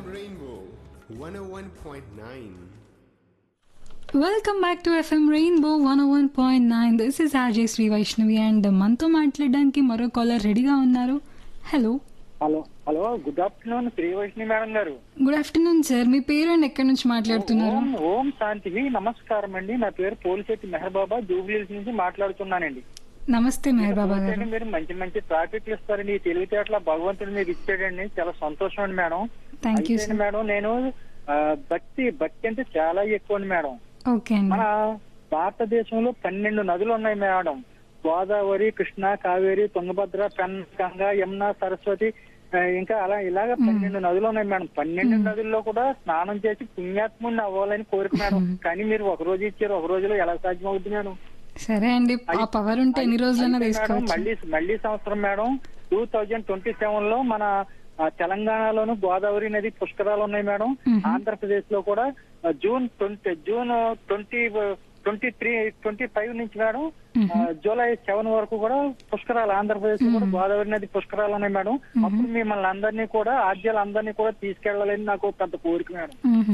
Rainbow 101.9. Welcome back to FM Rainbow one one point nine this is RJ Shri Vaishnavi and మనతో మాట్లాడడానికి మరో caller రెడీగా ఉన్నారు hello hello hello good afternoon Shri Vaishnavi madam garu good afternoon sir మీ పేరు and ఎక్కడి నుంచి మాట్లాడుతున్నారు ఓం ఓం శాంతి నమస్కారం అండి నా పేరు పోలిశెట్టి మెహర్బాబా జూబ్లీస్ నుంచి మాట్లాడుతున్నానండి నమస్తే మెహర్ బాబా గారు పోలిశెట్టి మీరు మంచి మంచి ట్రాఫిక్ ఇస్తారండి ఈ తెలివితేటల భగవంతుడు మీకు ఇచ్చాడండి చాలా సంతోషం అండి మేడం థ్యాంక్ యూ అయితే సార్ మేడం నేను ఆ, భక్తి భక్తి అంటే చాలా ఎక్కువ అండి మేడం ఓకే అండి మన భారతదేశంలో పన్నెండు నదులు ఉన్నాయి మేడం గోదావరి కృష్ణ కావేరి తుంగభద్ర పెన్ గంగా యమున సరస్వతి ఆ, ఇంకా అలా ఇలాగ పన్నెండు నదులు ఉన్నాయి మేడం పన్నెండు నదుల్లో కూడా స్నానం చేసి పుణ్యాత్ముని అవ్వాలని కోరిక మేడం కానీ మీరు ఒక రోజు ఇచ్చారు ఒక రోజులో ఎలా సాధ్యం అవుతుంది మేడం సరే అండి ఆ పవర్ ఉంటే ఎన్ని రోజులైనా అయితే మేడం, తీసుకోవచ్చు మళ్ళీ మళ్ళీ సంవత్సరం madam two thousand twenty seven లో మన ఆ, తెలంగాణలోను గోదావరి నది పుష్కరాలు ఉన్నాయి మేడం ఆంధ్రప్రదేశ్ లో కూడా ఆ, June twenty June twenty twenty three twenty five నుంచి మేడం ఆ, జూలై సెవెన్ వరకు కూడా పుష్కరాలు ఆంధ్రప్రదేశ్ లో కూడా గోదావరి నది పుష్కరాలు ఉన్నాయి మేడం అప్పుడు మిమ్మల్ని అందరినీ కూడా ఆద్యాలు అందరినీ కూడా తీసుకెళ్లాలని నాకు పెద్ద కోరిక మేడం మ్మ్.